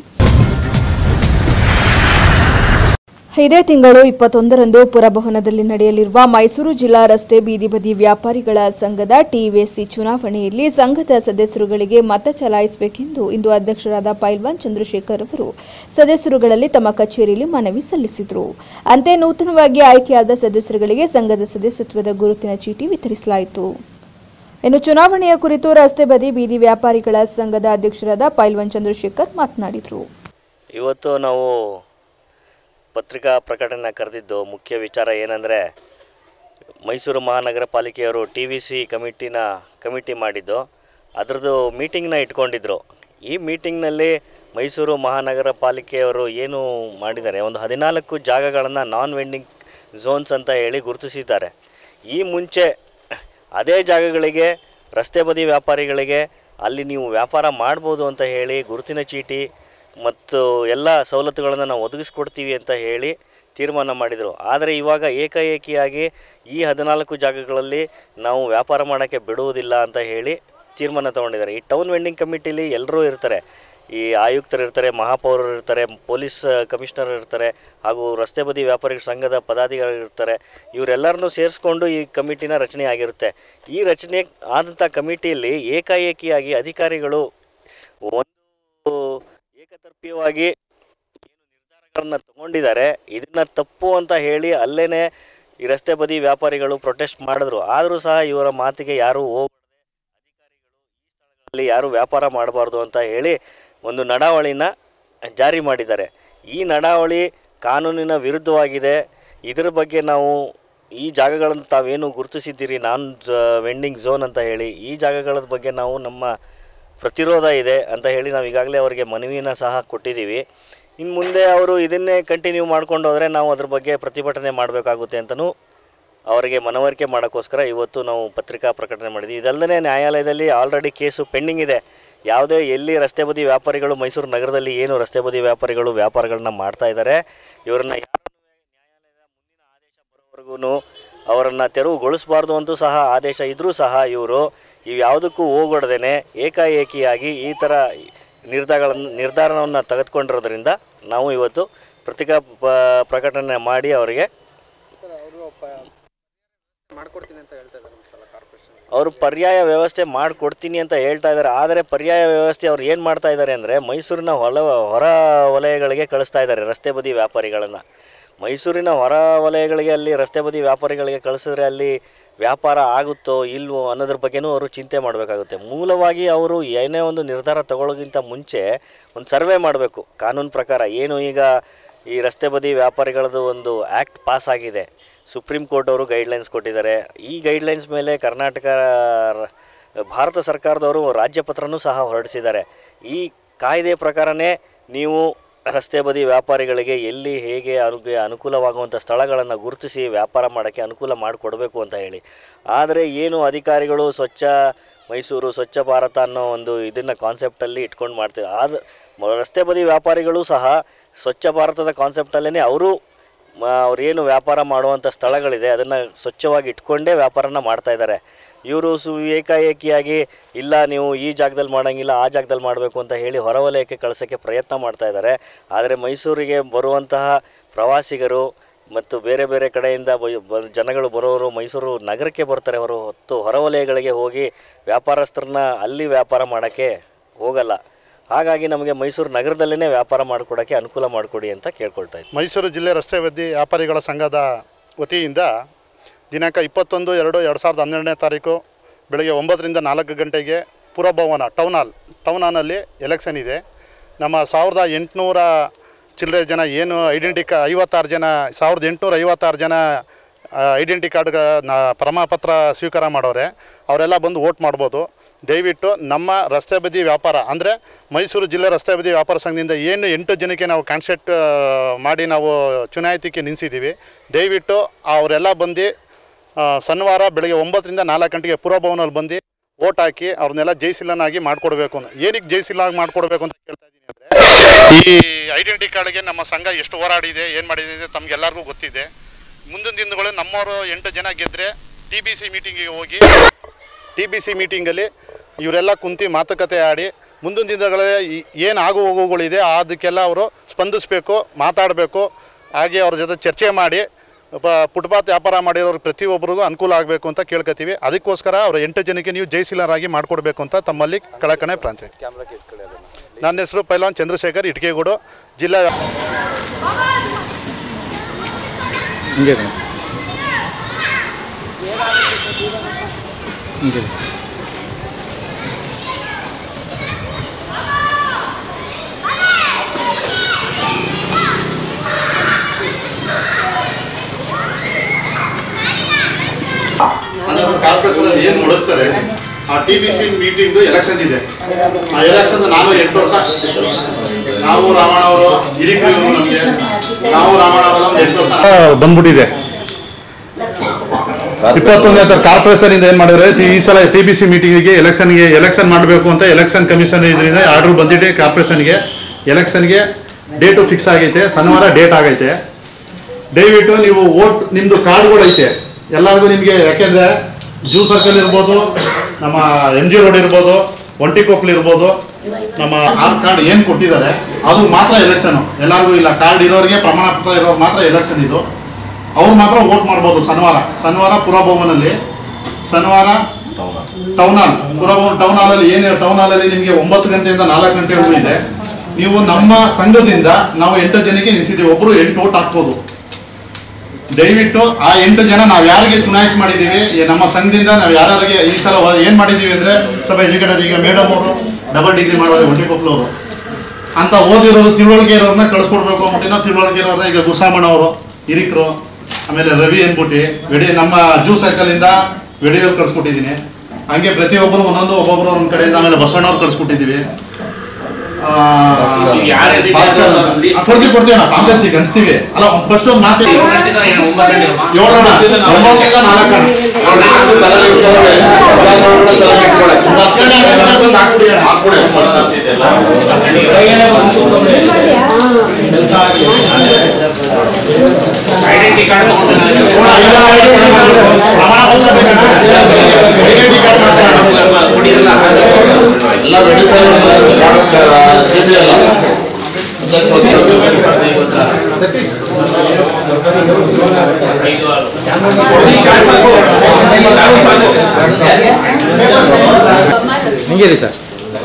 ಇದೇ ತಿಂಗಳು ಇಪ್ಪತ್ತೊಂದರಂದು ಪುರಭವನದಲ್ಲಿ ನಡೆಯಲಿರುವ ಮೈಸೂರು ಜಿಲ್ಲಾ ರಸ್ತೆ ಬೀದಿ ಬದಿ ವ್ಯಾಪಾರಿಗಳ ಸಂಘದ ಟಿವಿಎಸ್ಸಿ ಚುನಾವಣೆಯಲ್ಲಿ ಸಂಘದ ಸದಸ್ಯರುಗಳಿಗೆ ಮತ ಚಲಾಯಿಸಬೇಕೆಂದು ಇಂದು ಅಧ್ಯಕ್ಷರಾದ ಪೈಲ್ವಾನ್ ಚಂದ್ರಶೇಖರ್ ಅವರು ಸದಸ್ಯರುಗಳಲ್ಲಿ ತಮ್ಮ ಕಚೇರಿಯಲ್ಲಿ ಮನವಿ ಸಲ್ಲಿಸಿದರು ಅಂತೆ ನೂತನವಾಗಿ ಆಯ್ಕೆಯಾದ ಸದಸ್ಯರುಗಳಿಗೆ ಸಂಘದ ಸದಸ್ಯತ್ವದ ಗುರುತಿನ ಚೀಟಿ ವಿತರಿಸಲಾಯಿತು ಇನ್ನು ಚುನಾವಣೆಯ ಕುರಿತು ರಸ್ತೆ ಬದಿ ಬೀದಿ ವ್ಯಾಪಾರಿಗಳ ಸಂಘದ ಅಧ್ಯಕ್ಷರಾದ ಪೈಲ್ವಾನ್ ಚಂದ್ರಶೇಖರ್ ಮಾತನಾಡಿದರು ಇವತ್ತು ನಾವು ಪತ್ರಿಕಾ ಪ್ರಕಟಣೆ ಕರೆದಿದ್ದು ಮುಖ್ಯ ವಿಚಾರ ಏನಂದರೆ ಮೈಸೂರು ಮಹಾನಗರ ಪಾಲಿಕೆಯವರು ಟಿ ವಿ ಸಿ ಕಮಿಟಿನ ಕಮಿಟಿ ಮಾಡಿದ್ದು ಅದರದ್ದು ಮೀಟಿಂಗ್ನ ಇಟ್ಕೊಂಡಿದ್ರು ಈ ಮೀಟಿಂಗ್ನಲ್ಲಿ ಮೈಸೂರು ಮಹಾನಗರ ಪಾಲಿಕೆಯವರು ಏನು ಮಾಡಿದ್ದಾರೆ ಒಂದು ಹದಿನಾಲ್ಕು ಜಾಗಗಳನ್ನು ನಾನ್ ವೆಂಡಿಂಗ್ ಝೋನ್ಸ್ ಅಂತ ಹೇಳಿ ಗುರುತಿಸಿದ್ದಾರೆ ಈ ಮುಂಚೆ ಅದೇ ಜಾಗಗಳಿಗೆ ರಸ್ತೆ ಬದಿ ವ್ಯಾಪಾರಿಗಳಿಗೆ ಅಲ್ಲಿ ನೀವು ವ್ಯಾಪಾರ ಮಾಡ್ಬೋದು ಅಂತ ಹೇಳಿ ಗುರುತಿನ ಚೀಟಿ ಮತ್ತು ಎಲ್ಲ ಸವಲತ್ತುಗಳನ್ನು ನಾವು ಒದಗಿಸ್ಕೊಡ್ತೀವಿ ಅಂತ ಹೇಳಿ ತೀರ್ಮಾನ ಮಾಡಿದರು ಆದರೆ ಇವಾಗ ಏಕಾಏಕಿಯಾಗಿ ಈ ಹದಿನಾಲ್ಕು ಜಾಗಗಳಲ್ಲಿ ನಾವು ವ್ಯಾಪಾರ ಮಾಡೋಕ್ಕೆ ಬಿಡುವುದಿಲ್ಲ ಅಂತ ಹೇಳಿ ತೀರ್ಮಾನ ತೊಗೊಂಡಿದ್ದಾರೆ ಈ ಟೌನ್ ವೆಂಡಿಂಗ್ ಕಮಿಟಿಲಿ ಎಲ್ಲರೂ ಇರ್ತಾರೆ ಈ ಆಯುಕ್ತರು ಇರ್ತಾರೆ ಮಹಾಪೌರರು ಇರ್ತಾರೆ ಪೊಲೀಸ್ ಕಮಿಷನರ್ ಇರ್ತಾರೆ ಹಾಗೂ ರಸ್ತೆ ಬದಿ ವ್ಯಾಪಾರಿಗಳ ಸಂಘದ ಪದಾಧಿಕಾರಿಗಳು ಇರ್ತಾರೆ ಇವರೆಲ್ಲರನ್ನೂ ಸೇರಿಸ್ಕೊಂಡು ಈ ಕಮಿಟಿನ ರಚನೆ ಆಗಿರುತ್ತೆ ಈ ರಚನೆ ಆದಂಥ ಕಮಿಟಿಯಲ್ಲಿ ಏಕಾಏಕಿಯಾಗಿ ಅಧಿಕಾರಿಗಳು ಒಂದು ಏಕತರ್ಪೀಯವಾಗಿ ಏನು ನಿರ್ಧಾರಗಳನ್ನು ತಗೊಂಡಿದ್ದಾರೆ ಇದನ್ನು ತಪ್ಪು ಅಂತ ಹೇಳಿ ಅಲ್ಲೇ ಈ ರಸ್ತೆ ಬದಿ ವ್ಯಾಪಾರಿಗಳು ಪ್ರೊಟೆಸ್ಟ್ ಮಾಡಿದ್ರು ಆದರೂ ಸಹ ಇವರ ಮಾತಿಗೆ ಯಾರೂ ಹೋಗದೆ ಅಧಿಕಾರಿಗಳು ಈ ಸ್ಥಳಗಳಲ್ಲಿ ಯಾರೂ ವ್ಯಾಪಾರ ಮಾಡಬಾರ್ದು ಅಂತ ಹೇಳಿ ಒಂದು ನಡಾವಳಿನ ಜಾರಿ ಮಾಡಿದ್ದಾರೆ ಈ ನಡಾವಳಿ ಕಾನೂನಿನ ವಿರುದ್ಧವಾಗಿದೆ ಇದರ ಬಗ್ಗೆ ನಾವು ಈ ಜಾಗಗಳನ್ನು ತಾವೇನು ಗುರುತಿಸಿದ್ದೀರಿ ನಾನ್ ವೆಂಡಿಂಗ್ ಝೋನ್ ಅಂತ ಹೇಳಿ ಈ ಜಾಗಗಳ ಬಗ್ಗೆ ನಾವು ನಮ್ಮ ಪ್ರತಿರೋಧ ಇದೆ ಅಂತ ಹೇಳಿ ನಾವು ಈಗಾಗಲೇ ಅವರಿಗೆ ಮನವಿನ ಸಹ ಕೊಟ್ಟಿದ್ದೀವಿ ಇನ್ನು ಮುಂದೆ ಅವರು ಇದನ್ನೇ ಕಂಟಿನ್ಯೂ ಮಾಡ್ಕೊಂಡು ಹೋದರೆ ನಾವು ಅದ್ರ ಬಗ್ಗೆ ಪ್ರತಿಭಟನೆ ಮಾಡಬೇಕಾಗುತ್ತೆ ಅಂತಲೂ ಅವರಿಗೆ ಮನವರಿಕೆ ಮಾಡೋಕ್ಕೋಸ್ಕರ ಇವತ್ತು ನಾವು ಪತ್ರಿಕಾ ಪ್ರಕಟಣೆ ಮಾಡಿದ್ವಿ ಇದಲ್ಲದೆ ನ್ಯಾಯಾಲಯದಲ್ಲಿ ಆಲ್ರೆಡಿ ಕೇಸು ಪೆಂಡಿಂಗ್ ಇದೆ ಯಾವುದೇ ಎಲ್ಲಿ ರಸ್ತೆ ಬದಿ ವ್ಯಾಪಾರಿಗಳು ಮೈಸೂರು ನಗರದಲ್ಲಿ ಏನು ರಸ್ತೆ ಬದಿ ವ್ಯಾಪಾರಿಗಳು ವ್ಯಾಪಾರಗಳನ್ನ ಮಾಡ್ತಾ ಇದ್ದಾರೆ ಇವರನ್ನ ಯಾರನ್ನೂ ನ್ಯಾಯಾಲಯದ ಮುಂದಿನ ಆದೇಶ ಬರೋವರೆಗೂ ಅವರನ್ನು ತೆರವುಗೊಳಿಸಬಾರ್ದು ಅಂತೂ ಸಹ ಆದೇಶ ಇದ್ದರೂ ಸಹ ಇವರು ಇವು ಯಾವುದಕ್ಕೂ ಹೋಗೊಡ್ದೇನೆ ಏಕಾಏಕಿಯಾಗಿ ಈ ಥರ ನಿರ್ಧಾರಗಳನ್ನು ನಿರ್ಧಾರವನ್ನು ತೆಗೆದುಕೊಂಡಿರೋದ್ರಿಂದ ನಾವು ಇವತ್ತು ಪತ್ರಿಕಾ ಪ- ಪ್ರಕಟಣೆ ಮಾಡಿ ಅವರಿಗೆ ಮಾಡ್ಕೊಡ್ತೀನಿ ಅಂತ ಹೇಳ್ತಾ ಇದ್ದಾರೆ ಅಂತಲ್ಲ ಕಾರ್ಪೊರೇಷನ್ ಅವರು ಪರ್ಯಾಯ ವ್ಯವಸ್ಥೆ ಮಾಡಿಕೊಡ್ತೀನಿ ಅಂತ ಹೇಳ್ತಾ ಇದ್ದಾರೆ ಆದರೆ ಪರ್ಯಾಯ ವ್ಯವಸ್ಥೆ ಅವ್ರು ಏನು ಮಾಡ್ತಾ ಇದ್ದಾರೆ ಅಂದರೆ ಮೈಸೂರಿನ ಹೊಲ ಹೊರ ವಲಯಗಳಿಗೆ ಕಳಿಸ್ತಾ ಇದ್ದಾರೆ ರಸ್ತೆ ಬದಿ ವ್ಯಾಪಾರಿಗಳನ್ನು ಮೈಸೂರಿನ ಹೊರ ವಲಯಗಳಿಗೆ ಅಲ್ಲಿ ರಸ್ತೆ ಬದಿ ವ್ಯಾಪಾರಿಗಳಿಗೆ ಕಳಿಸಿದ್ರೆ ಅಲ್ಲಿ ವ್ಯಾಪಾರ ಆಗುತ್ತೋ ಇಲ್ವೋ ಅನ್ನೋದ್ರ ಬಗ್ಗೆನೂ ಅವರು ಚಿಂತೆ ಮಾಡಬೇಕಾಗುತ್ತೆ ಮೂಲವಾಗಿ ಅವರು ಏನೇ ಒಂದು ನಿರ್ಧಾರ ತಗೊಳ್ಳೋಕ್ಕಿಂತ ಮುಂಚೆ ಒಂದು ಸರ್ವೆ ಮಾಡಬೇಕು ಕಾನೂನು ಪ್ರಕಾರ ಏನು ಈಗ ಈ ರಸ್ತೆ ಬದಿ ವ್ಯಾಪಾರಿಗಳದ್ದು ಒಂದು ಆ್ಯಕ್ಟ್ ಪಾಸ್ ಆಗಿದೆ ಸುಪ್ರೀಂ ಕೋರ್ಟ್ ಅವರು ಗೈಡ್ಲೈನ್ಸ್ ಕೊಟ್ಟಿದ್ದಾರೆ ಈ ಗೈಡ್ಲೈನ್ಸ್ ಮೇಲೆ ಕರ್ನಾಟಕ ರ- ಭಾರತ ಸರ್ಕಾರದವರು ರಾಜ್ಯಪತ್ರನೂ ಸಹ ಹೊರಡಿಸಿದ್ದಾರೆ ಈ ಕಾಯ್ದೆ ಪ್ರಕಾರನೇ ನೀವು ರಸ್ತೆ ಬದಿ ವ್ಯಾಪಾರಿಗಳಿಗೆ ಎಲ್ಲಿ ಹೇಗೆ ಅವ್ರಿಗೆ ಅನುಕೂಲವಾಗುವಂಥ ಸ್ಥಳಗಳನ್ನು ಗುರುತಿಸಿ ವ್ಯಾಪಾರ ಮಾಡೋಕ್ಕೆ ಅನುಕೂಲ ಮಾಡಿಕೊಡ್ಬೇಕು ಅಂತ ಹೇಳಿ ಆದರೆ ಏನು ಅಧಿಕಾರಿಗಳು ಸ್ವಚ್ಛ ಮೈಸೂರು ಸ್ವಚ್ಛ ಭಾರತ ಅನ್ನೋ ಒಂದು ಇದನ್ನು ಕಾನ್ಸೆಪ್ಟಲ್ಲಿ ಇಟ್ಕೊಂಡು ಮಾಡ್ತಾರೆ ಆದ ಮ- ರಸ್ತೆ ಬದಿ ವ್ಯಾಪಾರಿಗಳು ಸಹ ಸ್ವಚ್ಛ ಭಾರತದ ಕಾನ್ಸೆಪ್ಟಲ್ಲೇ ಅವರು ಅವ್ರೇನು ವ್ಯಾಪಾರ ಮಾಡುವಂಥ ಸ್ಥಳಗಳಿದೆ ಅದನ್ನು ಸ್ವಚ್ಛವಾಗಿ ಇಟ್ಕೊಂಡೇ ವ್ಯಾಪಾರನ ಮಾಡ್ತಾ ಇದ್ದಾರೆ ಇವರು ಸು ಏಕಾಏಕಿಯಾಗಿ ಇಲ್ಲ ನೀವು ಈ ಜಾಗದಲ್ಲಿ ಮಾಡೋಂಗಿಲ್ಲ ಆ ಜಾಗದಲ್ಲಿ ಮಾಡಬೇಕು ಅಂತ ಹೇಳಿ ಹೊರವಲಯಕ್ಕೆ ಕಳ್ಸೋಕ್ಕೆ ಪ್ರಯತ್ನ ಮಾಡ್ತಾ ಇದ್ದಾರೆ ಆದರೆ ಮೈಸೂರಿಗೆ ಬರುವಂತಹ ಪ್ರವಾಸಿಗರು ಮತ್ತು ಬೇರೆ ಬೇರೆ ಕಡೆಯಿಂದ ಬ- ಬ- ಜನಗಳು ಬರೋರು ಮೈಸೂರು ನಗರಕ್ಕೆ ಬರ್ತಾರೆ ಹೊರ ಹೊತ್ತು ಹೊರವಲಯಗಳಿಗೆ ಹೋಗಿ ವ್ಯಾಪಾರಸ್ಥರನ್ನ ಅಲ್ಲಿ ವ್ಯಾಪಾರ ಮಾಡೋಕ್ಕೆ ಹೋಗಲ್ಲ ಹಾಗಾಗಿ ನಮಗೆ ಮೈಸೂರು ನಗರದಲ್ಲೇ ವ್ಯಾಪಾರ ಮಾಡಿಕೊಡೋಕ್ಕೆ ಅನುಕೂಲ ಮಾಡಿಕೊಡಿ ಅಂತ ಕೇಳ್ಕೊಳ್ತಾ ಇದ್ದೀನಿ ಮೈಸೂರು ಜಿಲ್ಲೆ ರಸ್ತೆ ಬದಿ ವ್ಯಾಪಾರಿಗಳ ಸಂಘದ ವತಿಯಿಂದ ದಿನಾಂಕ ಇಪ್ಪತ್ತೊಂದು ಎರಡು ಎರಡು ಸಾವಿರದ ಹನ್ನೆರಡನೇ ತಾರೀಕು ಬೆಳಗ್ಗೆ ಒಂಬತ್ತರಿಂದ ನಾಲ್ಕು ಗಂಟೆಗೆ ಪುರಭವನ ಟೌನ್ ಹಾಲ್ ಟೌನ್ ಹಾಲ್ನಲ್ಲಿ ಎಲೆಕ್ಷನ್ ಇದೆ ನಮ್ಮ ಸಾವಿರದ ಎಂಟುನೂರ ಚಿಲ್ಲರೆ ಜನ ಏನು ಐಡೆಂಟಿ ಕಾ ಐವತ್ತಾರು ಜನ ಸಾವಿರದ ಎಂಟುನೂರ ಐವತ್ತಾರು ಜನ ಐಡೆಂಟಿ ಕಾರ್ಡ್ ಪ್ರಮಾಣಪತ್ರ ಸ್ವೀಕಾರ ಮಾಡೋರೆ ಅವರೆಲ್ಲ ಬಂದು ವೋಟ್ ಮಾಡ್ಬೋದು ದಯವಿಟ್ಟು ನಮ್ಮ ರಸ್ತೆ ಬದಿ ವ್ಯಾಪಾರ ಅಂದರೆ ಮೈಸೂರು ಜಿಲ್ಲೆ ರಸ್ತೆ ಬದಿ ವ್ಯಾಪಾರ ಸಂಘದಿಂದ ಏನು ಎಂಟು ಜನಕ್ಕೆ ನಾವು ಕಾನ್ಸೆಪ್ಟ್ ಮಾಡಿ ನಾವು ಚುನಾಯಿತಿಗೆ ನಿಲ್ಲಿಸಿದ್ದೀವಿ ದಯವಿಟ್ಟು ಅವರೆಲ್ಲ ಬಂದು ಆ, ಶನಿವಾರ ಬೆಳಗ್ಗೆ ಒಂಬತ್ತರಿಂದ ನಾಲ್ಕು ಗಂಟೆಗೆ ಪುರಭವನಲ್ಲಿ ಬಂದು ಓಟ್ ಹಾಕಿ ಅವ್ರನ್ನೆಲ್ಲ ಜೈಸಿಲ್ಲನಾಗಿ ಮಾಡಿಕೊಡ್ಬೇಕು ಅಂತ ಏನಕ್ಕೆ ಜೈಸಿಲ್ಲ ಮಾಡಿಕೊಡ್ಬೇಕು ಅಂತ ಕೇಳ್ತಾ ಇದ್ದೀನಿ ಅಂದರೆ ಈ ಐಡೆಂಟಿ ಕಾರ್ಡ್ಗೆ ನಮ್ಮ ಸಂಘ ಎಷ್ಟು ಹೋರಾಡಿದೆ ಏನು ಮಾಡಿದೆ ಅಂತ ತಮಗೆಲ್ಲರಿಗೂ ಗೊತ್ತಿದೆ ಮುಂದಿನ ದಿನಗಳು ನಮ್ಮವರು ಎಂಟು ಜನ ಗೆದ್ದರೆ ಟಿ ಬಿ ಸಿ ಮೀಟಿಂಗಿಗೆ ಹೋಗಿ ಟಿ ಬಿ ಸಿ ಮೀಟಿಂಗಲ್ಲಿ ಇವರೆಲ್ಲ ಕುಂತು ಮಾತುಕತೆ ಆಡಿ ಮುಂದಿನ ದಿನಗಳಲ್ಲಿ ಏನು ಆಗು ಹೋಗುಗಳಿದೆ ಅದಕ್ಕೆಲ್ಲ ಅವರು ಸ್ಪಂದಿಸಬೇಕು ಮಾತಾಡಬೇಕು ಹಾಗೆ ಅವ್ರ ಜೊತೆ ಚರ್ಚೆ ಮಾಡಿ ಪ ಫುಟ್ಪಾತ್ ವ್ಯಾಪಾರ ಮಾಡಿರೋರು ಪ್ರತಿಯೊಬ್ಬರಿಗೂ ಅನುಕೂಲ ಆಗಬೇಕು ಅಂತ ಕೇಳ್ಕೊತೀವಿ ಅದಕ್ಕೋಸ್ಕರ ಅವರು ಎಂಟು ಜನಕ್ಕೆ ನೀವು ಜೈಶೀಲರಾಗಿ ಮಾಡಿಕೊಡ್ಬೇಕು ಅಂತ ತಮ್ಮಲ್ಲಿ ಕಳಕಣೆ ಪ್ರಾಂತ್ಯ ನನ್ನ ಹೆಸರು ಪೈಲಾನ್ ಚಂದ್ರಶೇಖರ್ ಇಟ್ಕೆಗೂಡು ಜಿಲ್ಲಾ ಹಿಂಗೆ ಬನ್ನಿ. ಹಿಂಗೆ ಬನ್ನಿ. ಕಾರ್ಪೊರೇಷನ್ ಏನು ಮಾಡುತ್ತಾರೆ ಆ ಟಿ ಬಿ ಸಿ ಮೀಟಿಂಗ್ದು ಎಲೆಕ್ಷನ್ ಇದೆ ಆ ಎಲೆಕ್ಷನ್ ನಾನು ಎಂಟು ವರ್ಷ ನಾವು ರಾಮಣ್ಣ ಅವರು ಹಿರಿಕರು ನಮಗೆ ನಾವು ರಾಮಣ್ಣ ಅವರು ಒಂದು ಎಂಟು ವರ್ಷ ಬಂದ್ಬಿಟ್ಟಿದೆ ಇಪ್ಪತ್ತೊಂದನೇ ತಾರೀಕು ಕಾರ್ಪೊರೇಷನ್ ಇಂದ ಏನ್ ಮಾಡಿದ್ರೆ ಈ ಸಲ ಟಿ ಬಿ ಸಿ ಮೀಟಿಂಗಿಗೆ ಎಲೆಕ್ಷನ್ಗೆ ಎಲೆಕ್ಷನ್ ಮಾಡಬೇಕು ಅಂತ ಎಲೆಕ್ಷನ್ ಕಮಿಷನ್ ಇದರಿಂದ ಆರ್ಡರ್ ಬಂದಿದೆ ಕಾರ್ಪೊರೇಷನ್ಗೆ ಎಲೆಕ್ಷನ್ಗೆ ಡೇಟು ಫಿಕ್ಸ್ ಆಗೈತೆ ಶನಿವಾರ ಡೇಟ್ ಆಗೈತೆ ದಯವಿಟ್ಟು ನೀವು ಓಟ್ ನಿಮ್ದು ಕಾರ್ಡ್ಗಳು ಐತೆ ಎಲ್ಲರಿಗೂ ನಿಮಗೆ ಯಾಕೆಂದ್ರೆ ಜೂ ಸರ್ಕಲ್ ಇರ್ಬೋದು ನಮ್ಮ ಎಮ್ ಜಿ ರೋಡ್ ಇರ್ಬೋದು ಒಂಟಿಕೊಪ್ಲು ಇರ್ಬೋದು ನಮ್ಮ ಆರ್ ಕಾರ್ಡ್ ಏನು ಕೊಟ್ಟಿದ್ದಾರೆ ಅದು ಮಾತ್ರ ಎಲೆಕ್ಷನ್ ಎಲ್ಲರಿಗೂ ಇಲ್ಲ ಕಾರ್ಡ್ ಇರೋರಿಗೆ ಪ್ರಮಾಣ ಪತ್ರ ಇರೋರು ಮಾತ್ರ ಎಲೆಕ್ಷನ್ ಇದು ಅವ್ರು ಮಾತ್ರ ವೋಟ್ ಮಾಡ್ಬೋದು ಶನಿವಾರ ಶನಿವಾರ ಪುರಭವನಲ್ಲಿ ಶನಿವಾರ ಟೌನ್ ಹಾಲ್ ಪುರಭವನ್ ಟೌನ್ ಹಾಲಲ್ಲಿ ಏನು ಟೌನ್ ಹಾಲಲ್ಲಿ ನಿಮಗೆ ಒಂಬತ್ತು ಗಂಟೆಯಿಂದ ನಾಲ್ಕು ಗಂಟೆವರೆಗೂ ಇದೆ ನೀವು ನಮ್ಮ ಸಂಘದಿಂದ ನಾವು ಎಂಟು ಜನಕ್ಕೆ ನಿಲ್ಸಿದ್ದೀವಿ ಒಬ್ರು ಎಂಟು ಓಟ್ ಹಾಕ್ಬೋದು ದಯವಿಟ್ಟು ಆ ಎಂಟು ಜನ ನಾವು ಯಾರಿಗೆ ಚುನಾಯಿಸಿ ಮಾಡಿದ್ದೀವಿ ಈ ನಮ್ಮ ಸಂಘದಿಂದ ನಾವು ಯಾರಿಗೆ ಈ ಸಲ ವ- ಏನ್ ಮಾಡಿದ್ದೀವಿ ಅಂದ್ರೆ ಸ್ವಲ್ಪ ಎಜುಕೇಟೆಡ್ ಈಗ ಮೇಡಮ್ ಅವರು ಡಬಲ್ ಡಿಗ್ರಿ ಮಾಡೋರು ಹೊಟ್ಟಿಕೊಪ್ಲು ಅವರು ಅಂತ ಓದಿರೋರು ತಿಳುವಳಿಕೆ ಇರೋರನ್ನ ಕಳಿಸ್ಕೊಡ್ಬೇಕು ಅಂದ್ಬಿಟ್ಟು ತಿಳುವಳಿಕೆ ಇರೋರನ್ನ ಈಗ ಗುಸಾಮಣ್ಣ ಅವರು ಹಿರಿಕರು ಆಮೇಲೆ ರವಿ ಅಂದ್ಬಿಟ್ಟು ವೆಡಿ ನಮ್ಮ ಜೂ ಸರ್ಕಲ್ ಇಂದ ವೆಡಿವೇಲ್ ಕಳ್ಸ್ಕೊಟ್ಟಿದ್ದೀನಿ ಹಂಗೆ ಪ್ರತಿಯೊಬ್ಬರು ಒಂದೊಂದು ಒಬ್ಬೊಬ್ರು ಒಂದ್ ಕಡೆಯಿಂದ ಆಮೇಲೆ ಬಸವಣ್ಣವ್ರು ಕಳ್ಸ್ಕೊಟ್ಟಿದ್ದೀವಿ ಆ, ಭಾಸ್ಕರ್ ಅಂತ. ಆ, ಕೊಡ್ತೀವಿ ಕೊಡ್ತೀವಿ ಅಣ್ಣ ಕಾಂಗ್ರೆಸ್ಸಿಗೆ ಅನ್ಸ್ತೀವಿ ಅಲ್ಲ ಫಸ್ಟ್ ಒಂದು ಮಾತು ಏಳಣ್ಣ ಒಂಬತ್ತರಿಂದ ನಾಲ್ಕು ಅಣ್ಣ. ಏಳಣ್ಣ, ತಲೆ ಇಟ್ಕೊಳ್ಳೋಳೆ. ಎಲ್ಲಾರ್ನೂ ತಲೆ ಇಟ್ಕೊಳ್ಳೋಳೆ. ಒಂದು ಹತ್ತು ಗಂಟೆ ಹನ್ನೊಂದು ಗಂಟೆ ಬಂದು ಹಾಕ್ಬಿಡಿ ಅಣ್ಣ. ಹಾಕ್ಬಿಡಿ. ಐಡೆಂಟಿ ಕಾರ್ಡ್ ನೋಡ, ಇಲ್ಲ, ID ಕಾರ್ಡ್ ಮಾಡ್ಬೇಕು. ಪ್ರಮಾಣ ಪತ್ರ ಬೇಕಣ್ಣ? ಐಡೆಂಟಿ ಕಾರ್ಡ್ ಮಾತ್ರ ಎಲ್ಲ ಬೆಳೀತಾ ಇರೋದು ಮಾಡೋಕ್ಕೆ ಚೀಟಿ ಅಲ್ಲ. ಹಿಂಗೆ ಇರಿ ಸರ್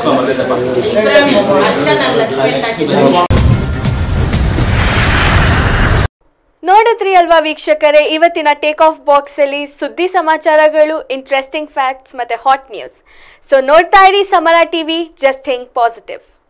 ನೋಡಿದ್ರಿ ಅಲ್ವಾ ವೀಕ್ಷಕರೇ ಇವತ್ತಿನ ಟೇಕ್ ಆಫ್ ಬಾಕ್ಸ್ ಅಲ್ಲಿ ಸುದ್ದಿ ಸಮಾಚಾರಗಳು ಇಂಟ್ರೆಸ್ಟಿಂಗ್ ಫ್ಯಾಕ್ಟ್ಸ್ ಮತ್ತೆ ಹಾಟ್ ನ್ಯೂಸ್ ಸೊ ನೋಡ್ತಾ ಇರಿ ಸಮರ ಟಿವಿ ಜಸ್ಟ್ ಥಿಂಕ್ ಪಾಸಿಟಿವ್